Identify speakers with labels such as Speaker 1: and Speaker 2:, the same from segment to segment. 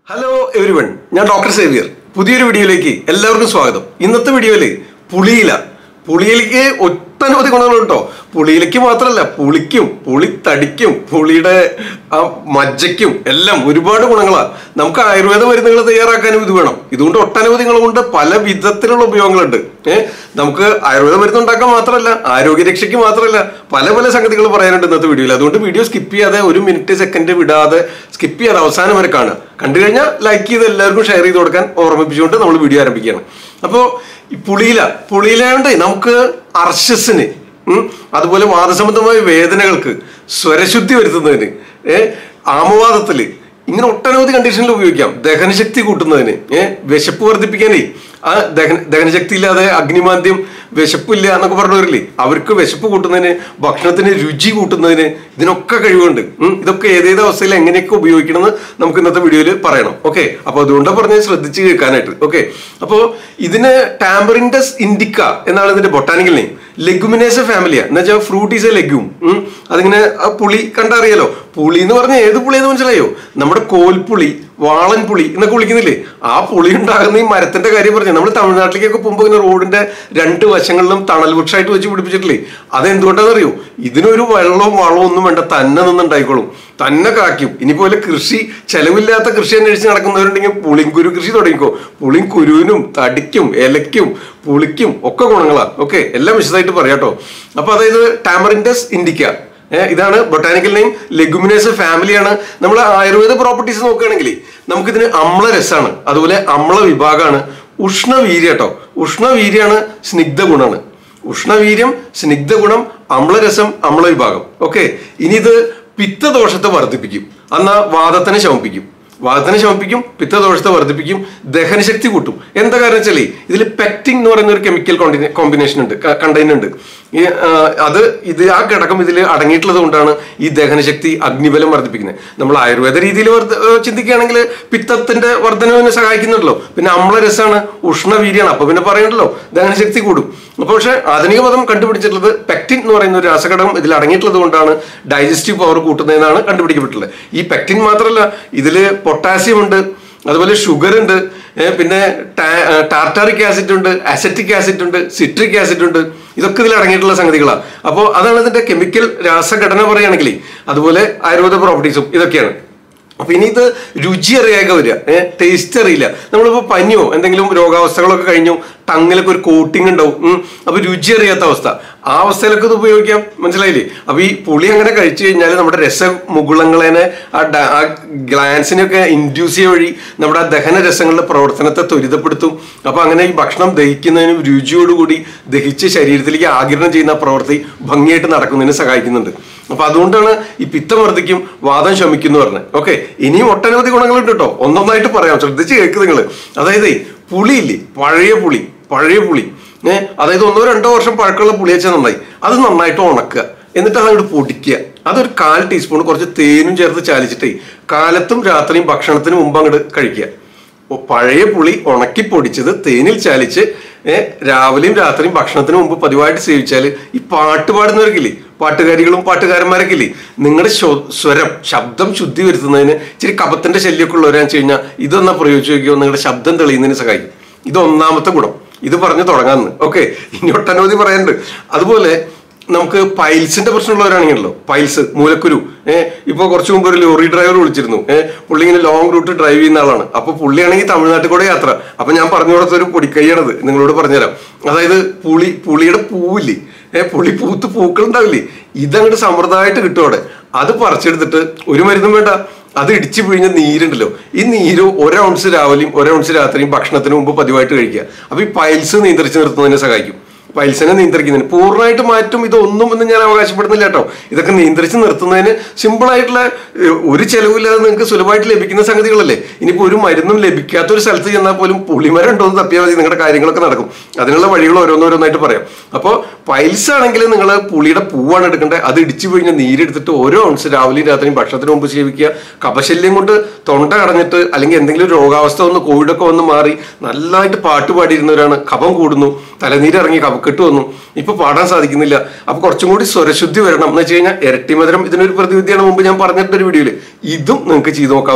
Speaker 1: Hello everyone ഞാൻ doctor Xavier പുതിയൊരു വീഡിയോയിലേക്ക് എല്ലാവർക്കും സ്വാഗതം ഇന്നത്തെ വീഡിയോയില് പുളിയില പുളിയിലേക്ക് ഒട്ടനവധി ഗുണങ്ങളുണ്ട് കേട്ടോ പുളിയിലേക്ക് മാത്രമല്ല പുളിക്കും പുളിത്തടിക്കും പുളിയുടെ ആ മജ്ജയ്ക്കും എല്ലാം ഒരുപാട് ഗുണങ്ങളാണ് നമുക്ക് ആയുർവേദ മരുന്നുകൾ തയ്യാറാക്കാനും ഇത് വേണം ഇതുകൊണ്ട് ഒട്ടനവധി ഗുണങ്ങളുണ്ട് പല വിധത്തിലുള്ള ഉപയോഗങ്ങളുണ്ട് ഏഹ് നമുക്ക് ആയുർവേദ മരുന്ന് ഉണ്ടാക്കാൻ മാത്രമല്ല ആരോഗ്യരക്ഷയ്ക്ക് മാത്രമല്ല പല പല സംഗതികൾ പറയാനുണ്ട് ഇന്നത്തെ വീഡിയോയിൽ അതുകൊണ്ട് വീഡിയോ സ്കിപ്പ് ചെയ്യാതെ ഒരു മിനിറ്റ് സെക്കൻഡ് വിടാതെ സ്കിപ്പ് ചെയ്യാതെ അവസാനം വരെ കാണുക കണ്ടു കഴിഞ്ഞാൽ ലൈക്ക് ചെയ്ത് എല്ലാവർക്കും ഷെയർ ചെയ്ത് കൊടുക്കാൻ ഓർമ്മിപ്പിച്ചുകൊണ്ട് നമ്മൾ വീഡിയോ ആരംഭിക്കുകയാണ് അപ്പോൾ ഈ പുളിയില പുളിയില കൊണ്ട് നമുക്ക് അർശസിന് ഉം, അതുപോലെ വാദസംബന്ധമായ വേദനകൾക്ക് സ്വരശുദ്ധി വരുത്തുന്നതിന് ഏഹ് ആമവാദത്തില് ഇങ്ങനെ ഒട്ടനവധി കണ്ടീഷനിൽ ഉപയോഗിക്കാം ദഹനശക്തി കൂട്ടുന്നതിന് ഏഹ് വിശപ്പ് വർദ്ധിപ്പിക്കാനേ ആ ദഹന ദഹനശക്തി ഇല്ലാതെ അഗ്നിമാന്ദ്യം വിശപ്പില്ല എന്നൊക്കെ പറഞ്ഞവരില്ലേ അവർക്ക് വിശപ്പ് കൂട്ടുന്നതിന് ഭക്ഷണത്തിന് രുചി കൂട്ടുന്നതിന് ഇതിനൊക്കെ കഴിവുണ്ട് ഉം. ഇതൊക്കെ ഏതേത് അവസ്ഥയിൽ എങ്ങനെയൊക്കെ ഉപയോഗിക്കണമെന്ന് നമുക്ക് ഇന്നത്തെ വീഡിയോയിൽ പറയണം ഓക്കെ അപ്പൊ അതുകൊണ്ടാണ് പറഞ്ഞത് ശ്രദ്ധിച്ച് കേൾക്കാനായിട്ട് ഓക്കെ അപ്പോൾ ഇതിന് ടാമ്പറിൻഡസ് ഇൻഡിക്ക എന്നാണ് ഇതിന്റെ ബൊട്ടാനിക്കൽ നെയിം ലെഗുമിനേസ ഫാമിലിയാ എന്ന് വെച്ചാൽ ഫ്രൂട്ട് ഈസ് എ ലെഗ്യൂം അതിങ്ങനെ ആ പുളി കണ്ടറിയാലോ പുളി എന്ന് പറഞ്ഞാൽ ഏത് പുളി എന്ന് മനസ്സിലായോ നമ്മുടെ കോൽപ്പുളി വാളൻ പുളി എന്നൊക്കെ വിളിക്കുന്നില്ലേ ആ പുളി ഉണ്ടാകുന്ന ഈ മരത്തിന്റെ കാര്യം പറഞ്ഞു നമ്മൾ തമിഴ്നാട്ടിലേക്കൊക്കെ പോകുമ്പോൾ ഇങ്ങനെ റോഡിന്റെ രണ്ട് വശങ്ങളിലും തണൽ വൃക്ഷമായിട്ട് വെച്ച് പിടിപ്പിച്ചിട്ടില്ലേ അതെന്തുകൊണ്ടാണെന്നറിയോ ഇതിനൊരു വെള്ളവും വളവും ഒന്നും വേണ്ട തന്നെ നിന്നുണ്ടായിക്കോളും തന്നെ കാക്കും ഇനിപോലെ കൃഷി ചെലവില്ലാത്ത കൃഷി അന്വേഷിച്ച് നടക്കുന്നവരുണ്ടെങ്കിൽ പുളിങ്കുരു കൃഷി തുടങ്ങിക്കോ പുളിങ്കുരുവിനും തടിക്കും ഇലയ്ക്കും പുളിക്കും ഒക്കെ ഗുണങ്ങളാണ് ഓക്കെ എല്ലാം വിശദമായിട്ട് പറയാട്ടോ അപ്പൊ അതായത് ടാമറിൻഡസ് ഇൻഡിക്ക ഏഹ് ഇതാണ് ബൊട്ടാനിക്കൽ നെയിം ലെഗുമിനേസ് ഫാമിലിയാണ് നമ്മൾ ആയുർവേദ പ്രോപ്പർട്ടീസ് നോക്കുകയാണെങ്കിൽ നമുക്കിതിന് അമ്ലരസാണ് അതുപോലെ അമ്ല വിഭാഗമാണ് ഉഷ്ണവീര്യ കേട്ടോ ഉഷ്ണവീര്യാണ് സ്നിഗ്ധ ഗുണമാണ് ഉഷ്ണവീര്യം സ്നിഗ്ധ ഗുണം അമ്ലരസം അമ്ല വിഭാഗം ഓക്കെ ഇനി ഇത് പിത്തദോഷത്തെ വർദ്ധിപ്പിക്കും എന്നാ വാദത്തിനെ ശമിപ്പിക്കും വാദത്തിനെ ശമിപ്പിക്കും പിത്തദോഷത്തെ വർദ്ധിപ്പിക്കും ദഹനശക്തി കൂട്ടും എന്താ കാരണം വെച്ചാലേ ഇതിൽ പെക്റ്റിംഗ് എന്ന് പറയുന്ന ഒരു കെമിക്കൽ കോമ്പിനേഷൻ ഉണ്ട് കണ്ടെയ്ൻ ഉണ്ട് ഈ ആ, അത് ഇത് ആ ഘടകം ഇതിൽ അടങ്ങിയിട്ടുള്ളത് കൊണ്ടാണ് ഈ ദഹനശക്തി അഗ്നിബലം വർദ്ധിപ്പിക്കുന്നത് നമ്മൾ ആയുർവേദ രീതിയിൽ വർദ്ധ- ഏർ ചിന്തിക്കുകയാണെങ്കിൽ പിത്തത്തിന്റെ വർധനവിനെ സഹായിക്കുന്നുണ്ടല്ലോ പിന്നെ അമ്ലരസാണ് ഉഷ്ണവീര്യാണ് അപ്പൊ പിന്നെ പറയണ്ടല്ലോ ദഹനശക്തി കൂടും അപ്പൊ പക്ഷെ ആധുനിക പദം കണ്ടുപിടിച്ചിട്ടുള്ളത് പെക്റ്റിൻ എന്ന് പറയുന്ന ഒരു രാസഘടകം ഇതിൽ അടങ്ങിയിട്ടുള്ളത് കൊണ്ടാണ് ഡൈജസ്റ്റീവ് പവർ കൂട്ടുന്നതെന്നാണ് കണ്ടുപിടിക്കപ്പെട്ടുള്ളത് ഈ പെക്റ്റിൻ മാത്രമല്ല ഇതിൽ പൊട്ടാസ്യം ഉണ്ട് അതുപോലെ ഷുഗർ ഉണ്ട് ഏ, പിന്നെ ടാർട്ടാറിക് ആസിഡ് ഉണ്ട് അസറ്റിക് ആസിഡ് ഉണ്ട് സിട്രിക് ആസിഡ് ഉണ്ട് ഇതൊക്കെ ഇതിൽ അടങ്ങിയിട്ടുള്ള സംഗതികളാണ് അപ്പോൾ അതാണ് ഇതിന്റെ കെമിക്കൽ രാസഘടന പറയുകയാണെങ്കിൽ അതുപോലെ ആയുർവേദ പ്രോപ്പർട്ടീസും ഇതൊക്കെയാണ് അപ്പൊ ഇനി ഇത് രുചി അറിയാതെ വരിക ഏഹ് ടേസ്റ്റ് അറിയില്ല നമ്മളിപ്പോ പനിയോ എന്തെങ്കിലും രോഗാവസ്ഥകളൊക്കെ കഴിഞ്ഞു ടങ്ങിലൊക്കെ ഒരു കോട്ടിങ് ഉണ്ടാവും ഉം. അപ്പൊ രുചി അറിയാത്ത അവസ്ഥ ആ അവസ്ഥയിലൊക്കെ ഇത് ഉപയോഗിക്കാം മനസ്സിലായില്ലേ അപ്പൊ ഈ പുളി അങ്ങനെ കഴിച്ചു കഴിഞ്ഞാൽ നമ്മുടെ രസമുകുളങ്ങളെ ആ ഡ- ആ ഗ്ലാൻസിനെയൊക്കെ ഇൻഡ്യൂസ് ചെയ്യുക വഴി നമ്മുടെ ആ ദഹന രസങ്ങളുടെ പ്രവർത്തനത്തെ ത്വരിതപ്പെടുത്തും അപ്പൊ അങ്ങനെ ഈ ഭക്ഷണം ദഹിക്കുന്നതിനും രുചിയോടുകൂടി ദഹിച്ച് ശരീരത്തിലേക്ക് ആകിരണം ചെയ്യുന്ന ആ പ്രവൃത്തി ഭംഗിയായിട്ട് നടക്കുന്നതിന് സഹായിക്കുന്നുണ്ട് അപ്പൊ അതുകൊണ്ടാണ് ഈ പിത്തം വർദ്ധിക്കും വാദം ശമിക്കും എന്ന് പറഞ്ഞത് ഓക്കെ ഇനിയും ഒട്ടനവധി ഗുണങ്ങളുണ്ട് കേട്ടോ ഒന്നൊന്നായിട്ട് പറയാം ശ്രദ്ധിച്ച് കേൾക്ക് നിങ്ങൾ അതായത് പുളിയില്ലേ പഴയ പുളി പഴയ പുളി ഏഹ് അതായത് ഒന്നോ രണ്ടോ വർഷം പഴക്കമുള്ള പുളി വെച്ചാൽ നന്നായി അത് നന്നായിട്ട് ഉണക്കുക എന്നിട്ട് അതങ്ങോട്ട് പൊടിക്കുക അതൊരു കാൽ ടീസ്പൂൺ കുറച്ച് തേനും ചേർത്ത് ചാലിച്ചിട്ടേ കാലത്തും രാത്രിയും ഭക്ഷണത്തിന് മുമ്പ് അങ്ങോട്ട് കഴിക്കുക ഒ- പഴയ പുളി ഉണക്കി പൊടിച്ചത് തേനിൽ ചാലിച്ച് ഏ, രാവിലെയും രാത്രിയും ഭക്ഷണത്തിന് മുമ്പ് പതിവായിട്ട് സേവിച്ചാൽ ഈ പാട്ട് പാടുന്നവർക്കില്ലേ പാട്ടുകാരികളും പാട്ടുകാരന്മാരൊക്കെ ഇല്ലേ നിങ്ങളുടെ ശോ- സ്വരം ശബ്ദം ശുദ്ധി വരുത്തുന്നതിന് ഇച്ചിരി കപത്തിന്റെ ശല്യമൊക്കെ ഉള്ളവരാന്ന് വെച്ച് കഴിഞ്ഞാൽ ഇതൊന്നാ പ്രയോഗിച്ച് നോക്കിയോ നിങ്ങളുടെ ശബ്ദം തെളിയുന്നതിന് സഹായിക്കും ഇത് ഒന്നാമത്തെ ഗുണം ഇത് പറഞ്ഞു തുടങ്ങാന്ന് ഓക്കെ ഇനി ഒട്ടനവധി പറയാനുണ്ട് അതുപോലെ നമുക്ക് പൈൽസിന്റെ പ്രശ്നമുള്ളവരാണെങ്കിലോ പൈൽസ് മൂലക്കുരു ഏഹ് ഇപ്പൊ കുറച്ചു മുമ്പ് ഒരു ലോറി ഡ്രൈവർ വിളിച്ചിരുന്നു ഏഹ് പുള്ളി ഇങ്ങനെ ലോങ് റൂട്ട് ഡ്രൈവ് ചെയ്യുന്ന ആളാണ് അപ്പൊ പുള്ളിയാണെങ്കിൽ തമിഴ്നാട്ടിൽ കൂടെ യാത്ര അപ്പൊ ഞാൻ പറഞ്ഞു കൊടുത്ത ഒരു പൊടിക്കൈയാണത് നിങ്ങളോട് പറഞ്ഞുതരാം അതായത് പുളി പുളിയുടെ പൂവില്ലേ ഏഹ് പുളി പൂത്ത് പൂക്കൾ ഉണ്ടാവില്ലേ ഇതങ്ങോട്ട് സമ്പ്രദായമായിട്ട് കിട്ടും അവിടെ അത് പറിച്ചെടുത്തിട്ട് ഒരു മരുന്നും വേണ്ട അത് ഇടിച്ചു പിഴിഞ്ഞ നീരുണ്ടല്ലോ ഈ നീര് ഒരു ഔൺസ് രാവിലെയും ഒരു ഔൺസ് രാത്രിയും ഭക്ഷണത്തിന് മുമ്പ് പതിവായിട്ട് കഴിക്കുക അപ്പൊ ഈ പൈൽസ് നിയന്ത്രിച്ച് നിർത്തുന്നതിനെ സഹായിക്കും പൈൽസിനെ നിയന്ത്രിക്കുന്നതിന് പൂർണ്ണമായിട്ട് മാറ്റും ഇതൊന്നും എന്ന് ഞാൻ അവകാശപ്പെടുന്നില്ല കേട്ടോ ഇതൊക്കെ നിയന്ത്രിച്ച് നിർത്തുന്നതിന് സിമ്പിൾ ആയിട്ടുള്ള ഏഹ്, ഒരു ചെലവില്ലാതെ നിങ്ങൾക്ക് സുലഭമായിട്ട് ലഭിക്കുന്ന സംഗതികളല്ലേ ഇനിയിപ്പോൾ ഒരു മരുന്നും ലഭിക്കാത്ത ഒരു സ്ഥലത്ത് ചെന്നാൽ പോലും പുളിമരം ഉണ്ടോ എന്ന് തപ്പിയാൽ മതി നിങ്ങളുടെ കാര്യങ്ങളൊക്കെ നടക്കും അതിനുള്ള വഴികൾ ഓരോന്നോരോന്നായിട്ട് പറയാം അപ്പോൾ പൈൽസ് ആണെങ്കിൽ നിങ്ങൾ പുളിയുടെ പൂവാണ് എടുക്കേണ്ടത് അത് ഇടിച്ചു പിഴിഞ്ഞ നീരെടുത്തിട്ട് ഓരോ ഔൺസ് രാവിലെയും രാത്രിയും ഭക്ഷണത്തിന് മുമ്പ് സേവിക്കുക കപശല്യം കൊണ്ട് തൊണ്ട അടഞ്ഞിട്ട് അല്ലെങ്കിൽ എന്തെങ്കിലും രോഗാവസ്ഥ വന്ന് കോവിഡൊക്കെ വന്ന് മാറി നല്ലതായിട്ട് പാട്ട് പാടിയിരുന്നവരാണ് കഫം കൂടുന്നു തലനീരിറങ്ങി കഫക്കെട്ട് വന്നു ഇപ്പൊ പാടാൻ സാധിക്കുന്നില്ല അപ്പൊ കുറച്ചും കൂടി സ്വരശുദ്ധി വരണം എന്ന് വെച്ച് കഴിഞ്ഞാൽ ഇരട്ടിമധുരം ഇതിനൊരു പ്രതിവിധിയാണ് മുമ്പ് ഞാൻ പറഞ്ഞിട്ടൊരു വീഡിയോയില് ഇതും നിങ്ങൾക്ക് ചെയ്തു നോക്കാവുന്നതാണ്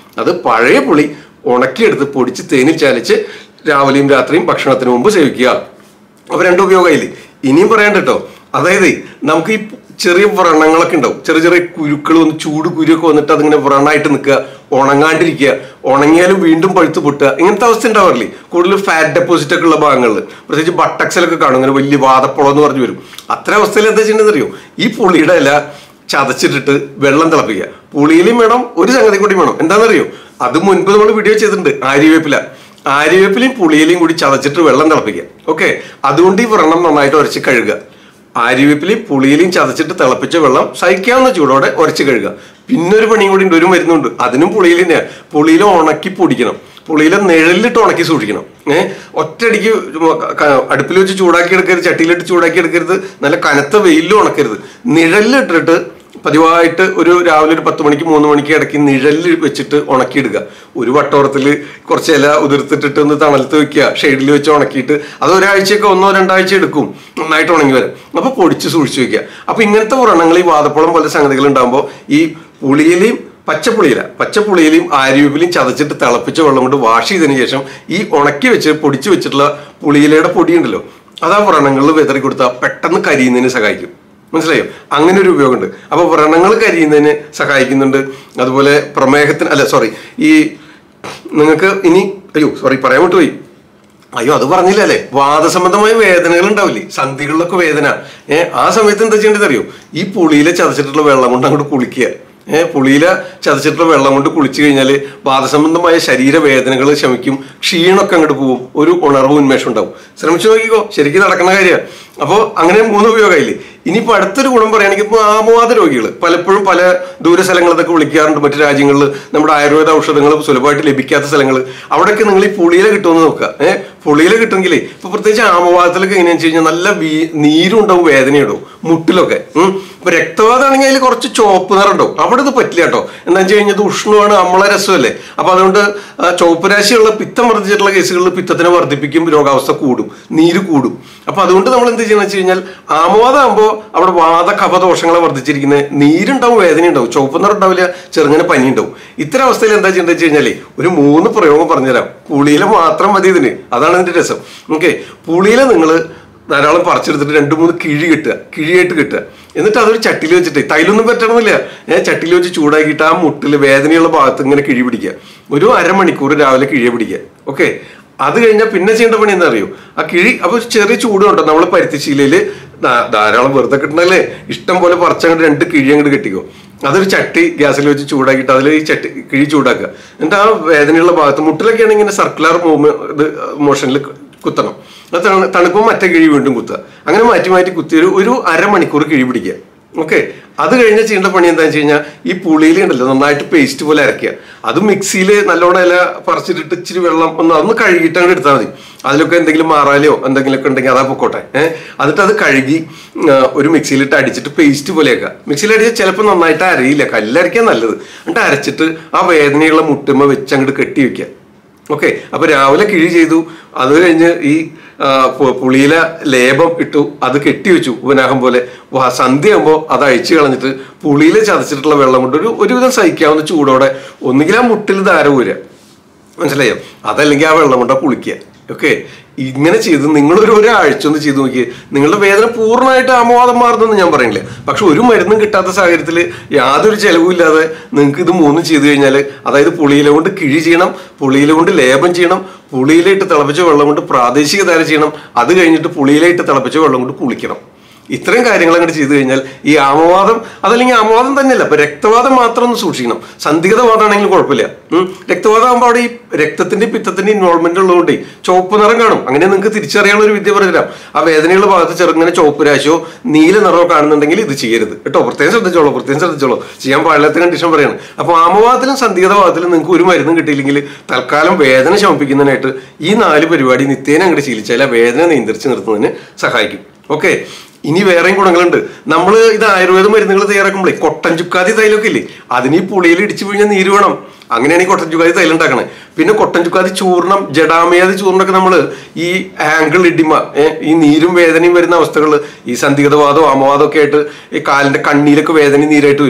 Speaker 1: അത് പഴയ പുളി ഉണക്കിയെടുത്ത് പൊടിച്ച് തേനിൽ ചാലിച്ച് രാവിലെയും രാത്രിയും ഭക്ഷണത്തിന് മുമ്പ് സേവിക്കുക അപ്പൊ രണ്ട് ഉപയോഗമായില്ലേ ഇനിയും പറയണ്ട കേട്ടോ അതായത് നമുക്ക് ഈ ചെറിയ വ്രണങ്ങളൊക്കെ ഉണ്ടാവും ചെറിയ ചെറിയ കുരുക്കൾ വന്ന് ചൂട് കുരുവൊക്കെ വന്നിട്ട് അതിങ്ങനെ വ്രണമായിട്ട് നിൽക്കുക ഉണങ്ങാണ്ടിരിക്കുക ഉണങ്ങിയാലും വീണ്ടും പഴുത്ത് പൊട്ടുക ഇങ്ങനത്തെ അവസ്ഥ ഉണ്ടാവാറില്ലേ കൂടുതൽ ഫാറ്റ് ഡെപ്പോസിറ്റ് ഒക്കെ ഉള്ള ഭാഗങ്ങളിൽ പ്രത്യേകിച്ച് ബട്ടക്സിലൊക്കെ കാണും ഇങ്ങനെ വലിയ വാതപ്പുളം എന്ന് പറഞ്ഞു വരും അത്ര അവസ്ഥയിൽ എന്താ ചെയ്യേണ്ടത് അറിയോ ഈ പുളിയുടെ ഇല ചതച്ചിട്ടിട്ട് വെള്ളം തിളപ്പിക്കുക പുളിയിലും വേണം ഒരു സംഗതി കൂടി വേണം എന്താണെന്നറിയോ അത് മുൻപ് നമ്മൾ വീഡിയോ ചെയ്തിട്ടുണ്ട് ആര്യവേപ്പില ആര്യവേപ്പിലയും പുളിയിലയും കൂടി ചതച്ചിട്ട് വെള്ളം തിളപ്പിക്കുക ഓക്കെ അതുകൊണ്ട് ഈ വ്രണം നന്നായിട്ട് ഉരച്ച് കഴുകുക ആര്യവേപ്പിലയും പുളിയിലയും ചതച്ചിട്ട് തിളപ്പിച്ച വെള്ളം സഹിക്കാവുന്ന ചൂടോടെ ഉരച്ച് കഴുകുക പിന്നെ ഒരു പണിയും കൂടി ഉണ്ട് ഒരു മരുന്നുണ്ട് അതിനും പുളിയിൽ തന്നെയാണ് പുളിയില ഉണക്കി പൊടിക്കണം പുളിയില നിഴലിലിട്ട് ഉണക്കി സൂക്ഷിക്കണം ഏഹ് ഒറ്റയടിക്ക് ക- അടുപ്പിൽ വെച്ച് ചൂടാക്കി എടുക്കരുത് ചട്ടിയിലിട്ട് ചൂടാക്കി എടുക്കരുത് നല്ല കനത്ത വെയിലിൽ ഉണക്കരുത് നിഴലിലിട്ടിട്ട് പതിവായിട്ട് ഒരു രാവിലെ ഒരു പത്ത് മണിക്ക് മൂന്ന് മണിക്ക് ഇടയ്ക്ക് നിഴലിൽ വെച്ചിട്ട് ഉണക്കിയിടുക ഒരു വട്ടോറത്തിൽ കുറച്ച് ഇല ഉതിർത്തിട്ടിട്ട് ഒന്ന് തണലത്ത് വെക്കുക ഷെയ്ഡിൽ വെച്ച് ഉണക്കിയിട്ട് അത് ഒരാഴ്ചയൊക്കെ ഒന്നോ രണ്ടാഴ്ച എടുക്കും നന്നായിട്ട് ഉണങ്ങി വരും അപ്പൊ പൊടിച്ച് സൂക്ഷിച്ചു വെക്കുക അപ്പൊ ഇങ്ങനത്തെ വ്രണങ്ങൾ ഈ വാതപ്പുളം പോലെ സംഗതികൾ ഉണ്ടാകുമ്പോൾ ഈ പുളിയിലെയും പച്ചപ്പുളിയില പച്ചപ്പുളിയിലും ആര്യവേപ്പിലും ചതച്ചിട്ട് തിളപ്പിച്ച വെള്ളം കൊണ്ട് വാഷ് ചെയ്തതിനു ശേഷം ഈ ഉണക്കി വെച്ച് പൊടിച്ചു വെച്ചിട്ടുള്ള പുളിയിലയുടെ പൊടി ഉണ്ടല്ലോ അത് ആ വ്രണങ്ങളിൽ വിതറി കൊടുത്താൽ പെട്ടെന്ന് കരിയുന്നതിന് സഹായിക്കും മനസ്സിലായോ അങ്ങനെ ഒരു ഉപയോഗമുണ്ട് അപ്പൊ വ്രണങ്ങൾ കരിയുന്നതിന് സഹായിക്കുന്നുണ്ട് അതുപോലെ പ്രമേഹത്തിന് അല്ല സോറി ഈ നിങ്ങൾക്ക് ഇനി അയ്യോ സോറി പറയാൻ വിട്ടുപോയി അയ്യോ അത് പറഞ്ഞില്ല അല്ലേ വാദസംബന്ധമായ വേദനകൾ ഉണ്ടാവില്ലേ സന്ധികളിലൊക്കെ വേദന ഏഹ് ആ സമയത്ത് എന്താ ചെയ്യേണ്ടത് അറിയോ ഈ പുളിയില ചതച്ചിട്ടുള്ള വെള്ളം കൊണ്ട് അങ്ങോട്ട് കുളിക്കുക ഏഹ് പുളിയില ചതച്ചിട്ടുള്ള വെള്ളം കൊണ്ട് കുളിച്ചു കഴിഞ്ഞാൽ വാദസംബന്ധമായ ശരീരവേദനകൾ ശമിക്കും ക്ഷീണമൊക്കെ അങ്ങോട്ട് പോകും ഒരു ഉണർവ് ഉന്മേഷം ഉണ്ടാവും ശ്രമിച്ചു നോക്കിക്കോ ശരിക്കും നടക്കുന്ന കാര്യമാണ് അപ്പോൾ അങ്ങനെ മൂന്ന് ഉപയോഗമായില്ലേ ഇനിയിപ്പോൾ അടുത്തൊരു ഗുണം പറയുകയാണെങ്കിൽ ഇപ്പോൾ ആമവാദ രോഗികൾ പലപ്പോഴും പല ദൂര സ്ഥലങ്ങളിലൊക്കെ വിളിക്കാറുണ്ട് മറ്റു രാജ്യങ്ങളിൽ നമ്മുടെ ആയുർവേദ ഔഷധങ്ങൾ സുലഭമായിട്ട് ലഭിക്കാത്ത സ്ഥലങ്ങൾ അവിടെയൊക്കെ നിങ്ങൾ ഈ പുളിയില കിട്ടുമെന്ന് നോക്കുക ഏഹ് പുളിയില കിട്ടുമെങ്കിലേ ഇപ്പൊ പ്രത്യേകിച്ച് ആമവാദത്തിലൊക്കെ എങ്ങനെയാണെന്ന് വെച്ച് കഴിഞ്ഞാൽ നല്ല വീ- നീരും ഉണ്ടാവും വേദനയുണ്ടാവും മുട്ടിലൊക്കെ ഉം. ഇപ്പൊ രക്തവാദമാണെങ്കിൽ അതിൽ കുറച്ച് ചുവപ്പ് നിറം ഉണ്ടാവും അവിടെ ഇത് പറ്റില്ല കേട്ടോ എന്താ വെച്ച് കഴിഞ്ഞാൽ ഇത് ഉഷ്ണമാണ് അമ്ല രസമല്ലേ അപ്പൊ അതുകൊണ്ട് ആ, ചുവപ്പ് രാശിയുള്ള പിത്തം വർദ്ധിച്ചിട്ടുള്ള കേസുകളിൽ പിത്തത്തിനെ വർദ്ധിപ്പിക്കും രോഗാവസ്ഥ കൂടും നീര് കൂടും അപ്പൊ അതുകൊണ്ട് നമ്മൾ എന്ത് ചെയ്യണം വെച്ച് കഴിഞ്ഞാൽ ആമവാദമാകുമ്പോൾ അവിടെ വാദ കഫദോഷങ്ങളെ വർദ്ധിച്ചിരിക്കുന്നത് നീരുണ്ടാവും വേദന ഉണ്ടാവും ചുവപ്പ് നിറം ഉണ്ടാവില്ല ചെറുങ്ങനെ പനി ഉണ്ടാവും ഇത്തരം അവസ്ഥയിൽ എന്താ ചെയ്യേണ്ടത് വെച്ച് കഴിഞ്ഞാലേ ഒരു മൂന്ന് പ്രയോഗം പറഞ്ഞുതരാം പുളിയില മാത്രം മതി ഇതിന് അതാണ് ഇതിന്റെ രസം ഓക്കെ പുളിയില നിങ്ങൾ ധാരാളം പറിച്ചെടുത്തിട്ട് രണ്ട് മൂന്ന് കിഴി കിട്ടുക കിഴിയായിട്ട് കിട്ടുക എന്നിട്ട് അതൊരു ചട്ടിയിൽ വെച്ചിട്ട് തൈലൊന്നും പറ്റണമെന്നില്ല ഞാൻ ചട്ടിയിൽ വെച്ച് ചൂടാക്കിയിട്ട് ആ മുട്ടിൽ വേദനയുള്ള ഭാഗത്ത് ഇങ്ങനെ കിഴി പിടിക്കുക ഒരു അരമണിക്കൂർ രാവിലെ കിഴിയെ പിടിക്കുക ഓക്കെ അത് കഴിഞ്ഞാൽ പിന്നെ ചെയ്യേണ്ട പണി എന്താ അറിയോ ആ കിഴി അപ്പൊ ചെറിയ ചൂടുണ്ടോ നമ്മൾ പരുത്തിശീലയിൽ ധാരാളം വെറുതെ കിട്ടണല്ലേ ഇഷ്ടം പോലെ പറിച്ചങ്ങോട്ട് രണ്ട് കിഴി അങ്ങോട്ട് കെട്ടിക്കോ അതൊരു ചട്ടി ഗ്യാസിൽ വെച്ച് ചൂടാക്കിയിട്ട് അതിൽ ഈ ചട്ടി കിഴി ചൂടാക്കുക എന്നിട്ട് ആ വേദനയുള്ള ഭാഗത്ത് മുട്ടിലൊക്കെ ആണെങ്കിൽ ഇങ്ങനെ സർക്കുലർ മൂവ്മെന്റ് മോഷനിൽ കുത്തണം അത് തണു- തണുക്കുമ്പോൾ മറ്റേ കിഴി വീണ്ടും കുത്തുക അങ്ങനെ മാറ്റി മാറ്റി കുത്തി ഒരു ഒരു അരമണിക്കൂർ കിഴി പിടിക്കുക ഓക്കെ അത് കഴിഞ്ഞ് ചെയ്യേണ്ട പണി എന്താണെന്ന് വെച്ച് കഴിഞ്ഞാൽ ഈ പുളിയിൽ ഉണ്ടല്ലോ നന്നായിട്ട് പേസ്റ്റ് പോലെ അരയ്ക്കുക അത് മിക്സിയിൽ നല്ലോണം ഇല പറിച്ചിട്ടിട്ട് ഇച്ചിരി വെള്ളം ഒന്ന് അതൊന്ന് കഴുകിയിട്ട് അങ്ങോട്ട് എടുത്താൽ മതി അതിലൊക്കെ എന്തെങ്കിലും മാറാലോ എന്തെങ്കിലുമൊക്കെ ഉണ്ടെങ്കിൽ അതാ പൊക്കോട്ടെ ഏഹ് എന്നിട്ട് അത് കഴുകി ആ, ഒരു മിക്സിയിലിട്ട് അടിച്ചിട്ട് പേസ്റ്റ് പോലെയാക്കുക മിക്സിയിൽ അടിച്ചാൽ ചിലപ്പോൾ നന്നായിട്ട് അരയില്ല കല്ലരയ്ക്കാൻ നല്ലത് എന്നിട്ട് അരച്ചിട്ട് ആ വേദനയുള്ള മുട്ടുമ്മ വെച്ച് അങ്ങോട്ട് കെട്ടി വെക്കുക ഓക്കെ അപ്പൊ രാവിലെ കിഴി ചെയ്തു അത് കഴിഞ്ഞ് ഈ ആ, പു- പുളിയില ലേപം ഇട്ടു അത് കെട്ടിവെച്ചു ഉപനാഹം പോലെ വ- സന്ധ്യയാകുമ്പോൾ അത് അഴിച്ചു കളഞ്ഞിട്ട് പുളിയില ചതച്ചിട്ടുള്ള വെള്ളം കൊണ്ട് ഒരു ഒരുവിധം സഹിക്കാവുന്ന ചൂടോടെ ഒന്നുകിൽ ആ മുട്ടിൽ ധാര ഊരുക മനസ്സിലായോ അതല്ലെങ്കിൽ ആ വെള്ളം കൊണ്ടാ കുളിക്കുക ഓക്കെ ഇങ്ങനെ ചെയ്ത് നിങ്ങൾ ഒരു ഒരാഴ്ച ഒന്ന് ചെയ്ത് നോക്കിയേ നിങ്ങളുടെ വേദന പൂർണ്ണമായിട്ട് ആമവാദം മാറുന്നെന്ന് ഞാൻ പറയുന്നില്ല പക്ഷെ ഒരു മരുന്നും കിട്ടാത്ത സാഹചര്യത്തിൽ യാതൊരു ചെലവും ഇല്ലാതെ നിങ്ങൾക്ക് ഇത് മൂന്നും ചെയ്തു കഴിഞ്ഞാൽ അതായത് പുളിയില കൊണ്ട് കിഴി ചെയ്യണം പുളിയില കൊണ്ട് ലേപം ചെയ്യണം പുളിയിലിട്ട് തിളപ്പിച്ച വെള്ളം കൊണ്ട് പ്രാദേശിക ധാര ചെയ്യണം അത് കഴിഞ്ഞിട്ട് പുളിയിലിട്ട് തിളപ്പിച്ച വെള്ളം കൊണ്ട് കുളിക്കണം ഇത്രയും കാര്യങ്ങൾ അങ്ങോട്ട് ചെയ്തു കഴിഞ്ഞാൽ ഈ ആമവാദം അതല്ലെങ്കിൽ ആമവാദം തന്നെയല്ല ഇപ്പൊ രക്തവാദം മാത്രം ഒന്ന് സൂക്ഷിക്കണം സന്ധിഗതവാദമാണെങ്കിലും കുഴപ്പമില്ല ഉം. രക്തവാദം ആകുമ്പോൾ അവിടെ ഈ രക്തത്തിന്റെ പിത്തത്തിന്റെ ഇൻവോൾവ്മെന്റ് ഉള്ളതുകൊണ്ട് ചുവപ്പ് നിറം കാണും അങ്ങനെ നിങ്ങൾക്ക് തിരിച്ചറിയാനുള്ള ഒരു വിദ്യ പറഞ്ഞുതരാം ആ വേദനയുള്ള ഭാഗത്ത് ചെറുങ്ങനെ ചുവപ്പ് രാശിയോ നീല നിറമോ കാണുന്നുണ്ടെങ്കിൽ ഇത് ചെയ്യരുത് കേട്ടോ പ്രത്യേകം ശ്രദ്ധിച്ചോളൂ പ്രത്യേകം ശ്രദ്ധിച്ചോളൂ ചെയ്യാൻ പാടില്ലാത്ത കണ്ടീഷൻ പറയാണ് അപ്പൊ ആമവാദത്തിലും സന്ധിഗതവാദത്തിലും നിങ്ങൾക്ക് ഒരു മരുന്നും കിട്ടിയില്ലെങ്കിൽ തൽക്കാലം വേദന ശമിപ്പിക്കുന്നതിനായിട്ട് ഈ നാല് പരിപാടി നിത്യേന അങ്ങോട്ട് ശീലിച്ചാൽ ആ വേദന നിയന്ത്രിച്ച് നിർത്തുന്നതിന് സഹായിക്കും ഓക്കെ ഇനി വേറെയും ഗുണങ്ങളുണ്ട് നമ്മൾ ഇത് ആയുർവേദ മരുന്നുകൾ തയ്യാറാക്കുമ്പോഴേ കൊട്ടൻ ചുക്കാതി തൈലൊക്കെ ഇല്ലേ അതിന് ഈ പുളിയിൽ ഇടിച്ചു പിഴിഞ്ഞാൽ നീര് വേണം അങ്ങനെയാണ് ഈ കൊട്ടൻ ചുക്കാതി തൈലം ഉണ്ടാക്കണേ പിന്നെ കൊട്ടൻ ചുക്കാതി ചൂർണം ജഡാമയാതി ചൂർണ്ണമൊക്കെ നമ്മൾ ഈ ആംഗിൾ ഇടിമ ഏ, ഈ നീരും വേദനയും വരുന്ന അവസ്ഥകൾ ഈ സന്ധിഗതവാദവും ആമവാദം ഒക്കെ ആയിട്ട് ഈ കാലിന്റെ കണ്ണിയിലൊക്കെ വേദനയും നീരായിട്ട് വരും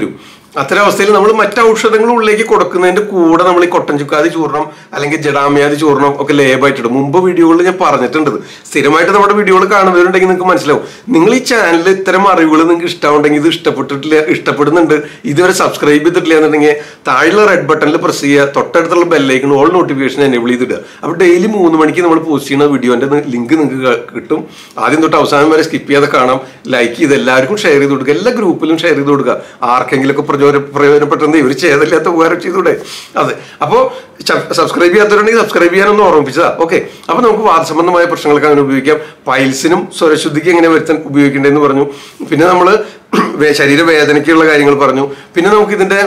Speaker 1: അത്തരം അവസ്ഥയിൽ നമ്മൾ മറ്റ് ഔഷധങ്ങൾ ഉള്ളിലേക്ക് കൊടുക്കുന്നതിന്റെ കൂടെ നമ്മൾ ഈ കൊട്ടൻ ചുക്കാതി ചൂർണം അല്ലെങ്കിൽ ജഡാമ്യാതി ചൂർണം ഒക്കെ ലേബായിട്ടിടും മുമ്പ് വീഡിയോകളിൽ ഞാൻ പറഞ്ഞിട്ടുണ്ട് ഇത്. സ്ഥിരമായിട്ട് നമ്മുടെ വീഡിയോകൾ കാണുന്നവരുണ്ടെങ്കിൽ നിങ്ങൾക്ക് മനസ്സിലാവും നിങ്ങൾ ഈ ചാനലിൽ ഇത്തരം അറിവുകൾ നിങ്ങൾക്ക് ഇഷ്ടമുണ്ടെങ്കിൽ ഇത് ഇഷ്ടപ്പെട്ടിട്ടില്ല ഇഷ്ടപ്പെടുന്നുണ്ട് ഇതുവരെ സബ്സ്ക്രൈബ് ചെയ്തിട്ടില്ല എന്നുണ്ടെങ്കിൽ താഴെയുള്ള റെഡ് ബട്ടണിൽ പ്രസ് ചെയ്യുക തൊട്ടടുത്തുള്ള ബെല്ലൈക്കൺ ഓൾ നോട്ടിഫിക്കേഷൻ എനേബിൾ ചെയ്തിടുക അപ്പോൾ ഡെയിലി മൂന്ന് മണിക്ക് നമ്മൾ പോസ്റ്റ് ചെയ്യുന്ന വീഡിയോന്റെ ലിങ്ക് നിങ്ങൾക്ക് ക- കിട്ടും ആദ്യം തൊട്ട് അവസാനം വരെ സ്കിപ്പ് ചെയ്യാതെ കാണാം ലൈക്ക് ചെയ്ത് എല്ലാവർക്കും ഷെയർ ചെയ്ത് കൊടുക്കുക എല്ലാ ഗ്രൂപ്പിലും ഷെയർ ചെയ്ത് കൊടുക്കുക ആർക്കെങ്കിലും ഒക്കെ പ്രചോദന പ്രയോജനപ്പെട്ടെന്ന് ഇവർ ചെയ്തില്ലാത്ത ഉപകാരം ചെയ്തൂടെ അതെ അപ്പോൾ സബ്സ്ക്രൈബ് ചെയ്യാത്തവരുണ്ടെങ്കിൽ സബ്സ്ക്രൈബ് ചെയ്യാനൊന്ന് ഓർമ്മിപ്പിച്ചതാ ഓക്കെ അപ്പോൾ നമുക്ക് വാദസംബന്ധമായ പ്രശ്നങ്ങൾക്ക് അങ്ങനെ ഉപയോഗിക്കാം പൈൽസിനും സ്വരശുദ്ധിക്ക് എങ്ങനെ വരുത്താൻ ഉപയോഗിക്കേണ്ടതെന്ന് പറഞ്ഞു പിന്നെ നമ്മൾ ശരീരവേദനയ്ക്കുള്ള കാര്യങ്ങൾ പറഞ്ഞു പിന്നെ നമുക്ക് ഇതിന്റെ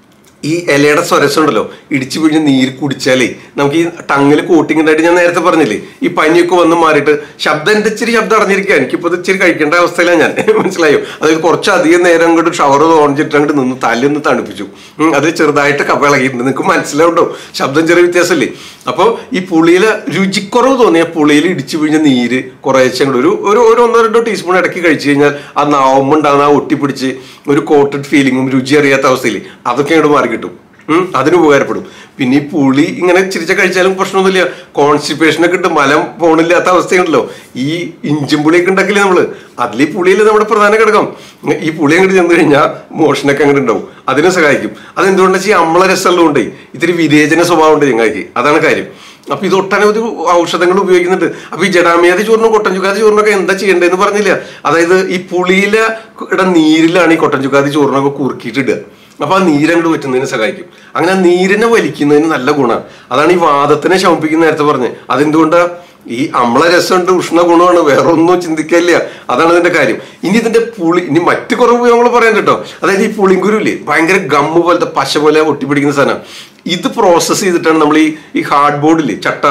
Speaker 1: ഈ ഇലയുടെ സ്വരസം ഉണ്ടല്ലോ ഇടിച്ചു പിഴിഞ്ഞ് നീര് കുടിച്ചാലേ നമുക്ക് ഈ ടങ്ങിൽ കോട്ടിങ് ഉണ്ടായിട്ട് ഞാൻ നേരത്തെ പറഞ്ഞില്ലേ ഈ പനിയൊക്കെ വന്ന് മാറിയിട്ട് ശബ്ദം എൻ്റെ ഇച്ചിരി ശബ്ദം അറിഞ്ഞിരിക്കുക എനിക്കിപ്പോൾ ഇത് ഇച്ചിരി കഴിക്കേണ്ട അവസ്ഥയിലാണ് ഞാൻ മനസ്സിലായോ അതായത് കുറച്ച് അധികം നേരം അങ്ങോട്ട് ഷവർ തോന്നിച്ചിട്ട് അങ്ങോട്ട് നിന്ന് തല്ലൊന്ന് തണുപ്പിച്ചു ഉം, അത് ചെറുതായിട്ട് കപ്പ ഇളകിയിട്ടുണ്ട് നിങ്ങൾക്ക് മനസ്സിലാവുണ്ടോ ശബ്ദം ചെറിയ വ്യത്യാസമല്ലേ അപ്പോൾ ഈ പുളിയിലെ രുചിക്കുറവ് തോന്നിയ പുളിയിൽ ഇടിച്ചു പിഴിഞ്ഞ നീര് കുറേശ്ശെ അങ്ങോട്ട് ഒരു ഒരു ഒരു ഒന്നോ രണ്ടോ ടീസ്പൂൺ ഇടയ്ക്ക് കഴിച്ചു കഴിഞ്ഞാൽ ആ നാവുമ്പുണ്ടാകുന്ന ആ ഒട്ടിപ്പിടിച്ച് ഒരു കോട്ടഡ് ഫീലിങ്ങും രുചി അറിയാത്ത അവസ്ഥയിൽ അതൊക്കെ അങ്ങോട്ട് മാറി കിട്ടും ഉം, അതിന് ഉപകാരപ്പെടും പിന്നെ ഈ പുളി ഇങ്ങനെ ചിരിച്ച കഴിച്ചാലും പ്രശ്നമൊന്നുമില്ല കോൺസ്റ്റിപ്പേഷനൊക്കെ ഇട്ട് മലം പോണില്ലാത്ത അവസ്ഥയുണ്ടല്ലോ ഈ ഇഞ്ചും പുളിയൊക്കെ ഉണ്ടാക്കില്ലേ നമ്മള് അതിൽ ഈ പുളിയല്ലേ നമ്മുടെ പ്രധാന ഘടകം ഈ പുളി അങ്ങോട്ട് ചെന്ന് കഴിഞ്ഞാൽ മോഷനൊക്കെ അങ്ങോട്ട് ഉണ്ടാവും അതിനെ സഹായിക്കും അതെന്തുകൊണ്ടാ വെച്ചാൽ ഈ അമ്ല രസമുള്ളതുകൊണ്ടേ ഇത്തിരി വിരേചന സ്വഭാവം ഉണ്ട് ചങ്ങായിക്ക് അതാണ് കാര്യം അപ്പൊ ഇത് ഒട്ടനവധി ഔഷധങ്ങൾ ഉപയോഗിക്കുന്നുണ്ട് അപ്പൊ ഈ ജഡാമിയാതി ചൂർണ്ണം കൊട്ടൻ ചുക്കാതി ചൂർണ്ണമൊക്കെ എന്താ ചെയ്യേണ്ടതെന്ന് പറഞ്ഞില്ല അതായത് ഈ പുളിയിലെ ഇട നീരിലാണ് ഈ കൊട്ടൻ ചുക്കാതി ചൂർണ്ണമൊക്കെ കുറുക്കിയിട്ടിടുക അപ്പൊ ആ നീരങ്ങോട്ട് പറ്റുന്നതിന് സഹായിക്കും അങ്ങനെ ആ നീരിനെ വലിക്കുന്നതിന് നല്ല ഗുണമാണ് അതാണ് ഈ വാദത്തിനെ ശമിപ്പിക്കുന്ന നേരത്തെ പറഞ്ഞത് അതെന്തുകൊണ്ടാ ഈ അമ്ല രസമുണ്ട് ഉഷ്ണ ഗുണമാണ് വേറെ ഒന്നും ചിന്തിക്കില്ല അതാണ് ഇതിന്റെ കാര്യം ഇനി ഇതിന്റെ പുളി ഇനി മറ്റു കുറവ് ഉപയോഗങ്ങൾ പറയാൻ കേട്ടോ അതായത് ഈ പുളിങ്കുരുല്ലേ ഭയങ്കര ഗമ്മ് പോലത്തെ പശ പോലെ ഒട്ടിപ്പിടിക്കുന്ന സാധനം ഇത് പ്രോസസ്സ് ചെയ്തിട്ടാണ് നമ്മൾ ഈ ഈ ഹാർഡ് ബോർഡില്ലേ ചട്ട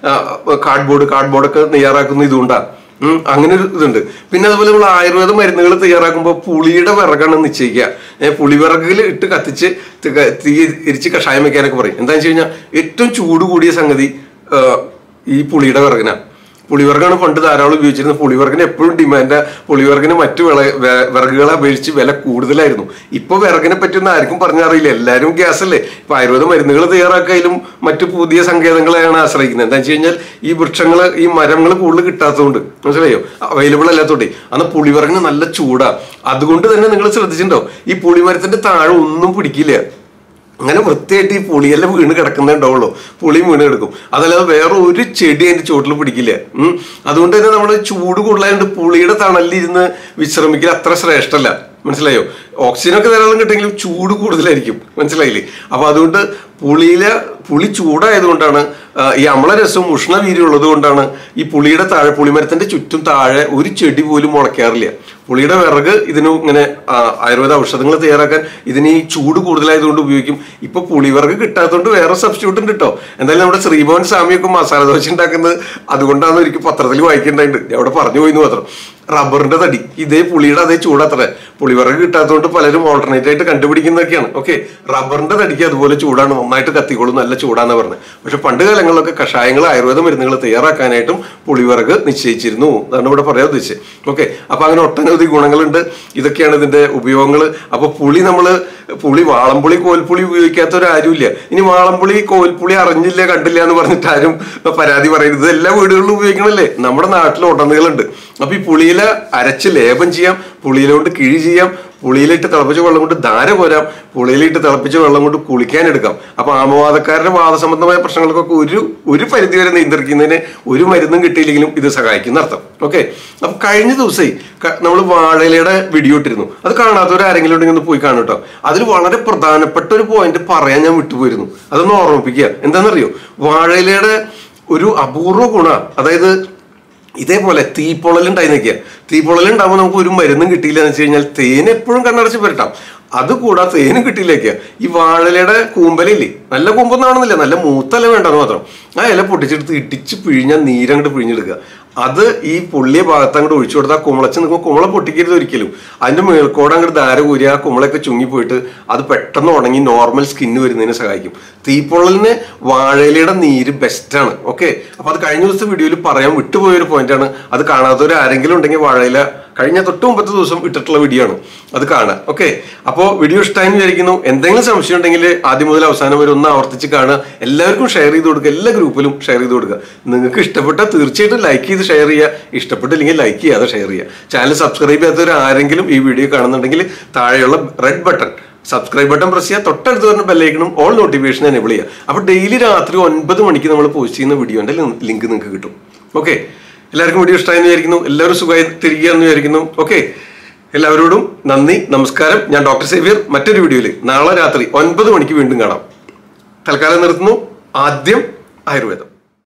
Speaker 1: കാർഡ് ബോർഡ് കാർഡ് ബോർഡൊക്കെ തയ്യാറാക്കുന്ന ഇതുകൊണ്ടാണ് ഉം, അങ്ങനെ ഒരു ഇതുണ്ട് പിന്നെ അതുപോലെ നമ്മൾ ആയുർവേദ മരുന്നുകൾ തയ്യാറാക്കുമ്പോൾ പുളിയുടെ വിറകാണ് നിശ്ചയിക്കുക ഏ, പുളിവിറകിൽ ഇട്ട് കത്തിച്ച് തി- ക- തീ എരിച്ച് കഷായം വെക്കാനൊക്കെ പറയും എന്താണെന്ന് വെച്ച് കഴിഞ്ഞാൽ ഏറ്റവും ചൂട് കൂടിയ സംഗതി ആ, ഈ പുളിയുടെ വിറകിനാണ് പുളിവർഗാണ് പണ്ട് ധാരാളം ഉപയോഗിച്ചിരുന്നത് പുളിവർഗിന് എപ്പോഴും ഡിമാൻഡ് പുളിവർഗിന് മറ്റു വിള വെ- വിറകുകളെ അപേക്ഷിച്ച് വില കൂടുതലായിരുന്നു ഇപ്പൊ വിറകിനെ പറ്റിയൊന്നും ആർക്കും പറഞ്ഞറിയില്ല എല്ലാവരും ഗ്യാസ് അല്ലേ ഇപ്പൊ ആയുർവേദ മരുന്നുകൾ തയ്യാറാക്കാനും മറ്റു പുതിയ സങ്കേതങ്ങളെയാണ് ആശ്രയിക്കുന്നത് എന്താ വെച്ച് കഴിഞ്ഞാൽ ഈ വൃക്ഷങ്ങൾ ഈ മരങ്ങൾ കൂടുതൽ കിട്ടാത്തതുകൊണ്ട് മനസ്സിലായോ അവൈലബിൾ അല്ലാത്തോണ്ടേ അന്ന് പുളിവർഗിന് നല്ല ചൂടാ അതുകൊണ്ട് തന്നെ നിങ്ങൾ ശ്രദ്ധിച്ചിട്ടുണ്ടോ ഈ പുളിമരത്തിന്റെ താഴെ ഒന്നും പിടിക്കില്ല അങ്ങനെ വൃത്തിയായിട്ട് ഈ പുളിയെല്ലാം വീണ് കിടക്കുന്നേ ഉണ്ടാവുള്ളൂ പുളി വീണ് കിടക്കും അതല്ലാതെ വേറെ ഒരു ചെടി അതിന്റെ ചുവട്ടിൽ പിടിക്കില്ല ഉം. അതുകൊണ്ട് തന്നെ നമ്മൾ ചൂട് കൂടുതലായതുകൊണ്ട് പുളിയുടെ തണലിലിരുന്ന് വിശ്രമിക്കൽ അത്ര ശ്രേഷ്ഠമല്ല മനസ്സിലായോ ഓക്സിജനൊക്കെ ധാരാളം കിട്ടെങ്കിലും ചൂട് കൂടുതലായിരിക്കും മനസ്സിലായില്ലേ അപ്പൊ അതുകൊണ്ട് പുളിയിലെ പുളി ചൂടായതുകൊണ്ടാണ് ആ, ഈ അമ്ലരസവും ഉഷ്ണവീര്യം ഉള്ളത് കൊണ്ടാണ് ഈ പുളിയുടെ താഴെ പുളിമരത്തിന്റെ ചുറ്റും താഴെ ഒരു ചെടി പോലും മുളയ്ക്കാറില്ല പുളിയുടെ വിറക് ഇതിന് ഇങ്ങനെ ആ, ആയുർവേദ ഔഷധങ്ങൾ തയ്യാറാക്കാൻ ഇതിന് ഈ ചൂട് കൂടുതലായതുകൊണ്ട് ഉപയോഗിക്കും ഇപ്പൊ പുളിവിറക് കിട്ടാത്തതുകൊണ്ട് വേറെ സബ്സ്റ്റിറ്റ്യൂട്ട് ഉണ്ട് കേട്ടോ എന്തായാലും നമ്മുടെ ശ്രീഭവൻ സ്വാമിയൊക്കെ മസാല ദോശ ഉണ്ടാക്കുന്നത് അതുകൊണ്ടാണ് എനിക്ക് പത്രത്തിൽ വായിക്കേണ്ടായിട്ടുണ്ട് ഞാൻ അവിടെ പറഞ്ഞു പോയിന്ന് മാത്രം റബ്ബറിന്റെ തടി ഇതേ പുളിയുടെ അതേ ചൂടത്ര പുളിവിറക് കിട്ടാത്തതുകൊണ്ട് പലരും ഓൾട്ടർനേറ്റ് ആയിട്ട് കണ്ടുപിടിക്കുന്നതൊക്കെയാണ് ഓക്കെ റബ്ബറിന്റെ തടിക്ക് അതുപോലെ ചൂടാണ് നന്നായിട്ട് കത്തിക്കോളും നല്ല ചൂടാന്ന് പറഞ്ഞത് പക്ഷെ പണ്ട് കാലങ്ങളിലൊക്കെ കഷായങ്ങൾ ആയുർവേദ മരുന്നുകൾ തയ്യാറാക്കാനായിട്ടും പുളിവിറക് നിശ്ചയിച്ചിരുന്നു അതാണ് ഇവിടെ പറയാൻ ഉദ്ദേശിച്ചത് ഓക്കെ അപ്പൊ അങ്ങനെ ഒട്ടനവധി ഗുണങ്ങളുണ്ട് ഇതൊക്കെയാണ് ഇതിന്റെ ഉപയോഗങ്ങൾ അപ്പൊ പുളി നമ്മള് പുളി വാളംപുളി കോൽപ്പുളി ഉപയോഗിക്കാത്തവരാരുമില്ല ഇനി വാളംപുളി കോൽപ്പുളി അറിഞ്ഞില്ല കണ്ടില്ല എന്ന് പറഞ്ഞിട്ട് ആരും പരാതി പറയരുത് ഇത് എല്ലാ വീടുകളിലും ഉപയോഗിക്കണല്ലേ നമ്മുടെ നാട്ടിൽ ഉടനീളുണ്ട് അപ്പൊ ഈ പുളിയില അരച്ച് ലേപം ചെയ്യാം പുളിയില കൊണ്ട് കിഴി ചെയ്യാം പുളിയിലിട്ട് തിളപ്പിച്ച വെള്ളം കൊണ്ട് ധാര പോരാം പുളിയിലിട്ട് തിളപ്പിച്ച വെള്ളം കൊണ്ട് കുളിക്കാൻ എടുക്കാം അപ്പൊ ആമവാദക്കാരുടെ വാദസംബന്ധമായ പ്രശ്നങ്ങൾക്കൊക്കെ ഒരു ഒരു പരിധി വരെ നിയന്ത്രിക്കുന്നതിന് ഒരു മരുന്നും കിട്ടിയില്ലെങ്കിലും ഇത് സഹായിക്കുന്ന അർത്ഥം ഓക്കെ അപ്പൊ കഴിഞ്ഞ ദിവസേ നമ്മൾ വാഴയിലയുടെ വീഡിയോ ഇട്ടിരുന്നു അത് കാണാത്തവർ ആരെങ്കിലും ഉണ്ടെങ്കിൽ ഒന്ന് പോയി കാണും കേട്ടോ അതിൽ വളരെ പ്രധാനപ്പെട്ട ഒരു പോയിന്റ് പറയാൻ ഞാൻ വിട്ടുപോയിരുന്നു അതൊന്ന് ഓർമ്മിപ്പിക്കുക എന്താണെന്നറിയോ വാഴയിലയുടെ ഒരു അപൂർവ ഗുണ അതായത് ഇതേപോലെ തീപ്പൊളലുണ്ടായി നിൽക്കുക തീപ്പൊളലുണ്ടാകുമ്പോൾ നമുക്ക് ഒരു മരുന്നും കിട്ടിയില്ല എന്ന് വെച്ച് കഴിഞ്ഞാൽ തേൻ എപ്പോഴും കണ്ണടച്ച് പുരട്ടാം അത് കൂടാതെ തേനും കിട്ടിയില്ലേക്കുക ഈ വാഴലയുടെ കൂമ്പലില്ലേ നല്ല കൂമ്പൊന്നാണെന്നില്ല നല്ല മൂത്തല വേണ്ടെന്ന് മാത്രം ആ ഇല പൊട്ടിച്ചെടുത്ത് ഇടിച്ച് പിഴിഞ്ഞാൽ നീരങ്ങോട്ട് പിഴിഞ്ഞെടുക്കുക അത് ഈ പൊള്ളിയ ഭാഗത്ത് അങ്ങോട്ട് ഒഴിച്ചു കൊടുത്താൽ കുമ്പളച്ച് നിൽക്കുമ്പോൾ കുമ്പള പൊട്ടിക്കരുത് ഒരിക്കലും അതിന്റെ മേൽക്കോടെ അങ്ങോട്ട് ധാര കൂരിയ ആ കുമ്പളൊക്കെ ചുങ്ങിപ്പോയിട്ട് അത് പെട്ടെന്ന് ഉണങ്ങി നോർമൽ സ്കിന്ന് വരുന്നതിന് സഹായിക്കും തീപ്പൊള്ളലിന് വാഴയിലയുടെ നീര് ബെസ്റ്റാണ് ഓക്കെ അപ്പൊ അത് കഴിഞ്ഞ ദിവസത്തെ വീഡിയോയിൽ പറയാൻ വിട്ടുപോയൊരു പോയിന്റാണ് അത് കാണാത്തവർ ആരെങ്കിലും ഉണ്ടെങ്കിൽ വാഴയില കഴിഞ്ഞ തൊട്ട് മുമ്പത്തെ ദിവസം ഇട്ടിട്ടുള്ള വീഡിയോ ആണ് അത് കാണാം ഓക്കെ അപ്പോൾ വീഡിയോ ഇഷ്ടമായി എന്ന് വിചാരിക്കുന്നു എന്തെങ്കിലും സംശയം ഉണ്ടെങ്കിൽ ആദ്യം മുതൽ അവസാനം വരെ ഒന്ന് ആവർത്തിച്ച് കാണുക എല്ലാവർക്കും ഷെയർ ചെയ്ത് കൊടുക്കുക എല്ലാ ഗ്രൂപ്പിലും ഷെയർ ചെയ്ത് കൊടുക്കുക നിങ്ങൾക്ക് ഇഷ്ടപ്പെട്ടാൽ തീർച്ചയായിട്ടും ലൈക്ക് ചെയ്ത് ഷെയർ ചെയ്യുക ഇഷ്ടപ്പെട്ടില്ലെങ്കിൽ ലൈക്ക് ചെയ്യാതെ ഷെയർ ചെയ്യുക ചാനൽ സബ്സ്ക്രൈബ് ചെയ്യാത്തവർ ആരെങ്കിലും ഈ വീഡിയോ കാണുന്നുണ്ടെങ്കിൽ താഴെയുള്ള red button subscribe button press ചെയ്യുക തൊട്ടടുത്ത് വരുന്ന ബെല്ലൈക്കണും ഓൾ നോട്ടിഫിക്കേഷൻ എനേബിൾ ചെയ്യുക അപ്പോൾ ഡെയിലി രാത്രി ഒൻപത് മണിക്ക് നമ്മൾ പോസ്റ്റ് ചെയ്യുന്ന വീഡിയോന്റെ ലിങ്ക് നിങ്ങൾക്ക് കിട്ടും ഓക്കെ എല്ലാവർക്കും വീഡിയോ ഇഷ്ടമായെന്ന് വിചാരിക്കുന്നു എല്ലാവരും സുഖമായി തിരികെയെന്ന് വിചാരിക്കുന്നു ഓക്കെ എല്ലാവരോടും നന്ദി നമസ്കാരം ഞാൻ ഡോക്ടർ സേവിയർ മറ്റൊരു വീഡിയോയിൽ നാളെ രാത്രി ഒൻപത് മണിക്ക് വീണ്ടും കാണാം തൽക്കാലം നിർത്തുന്നു ആദ്യം ആയുർവേദം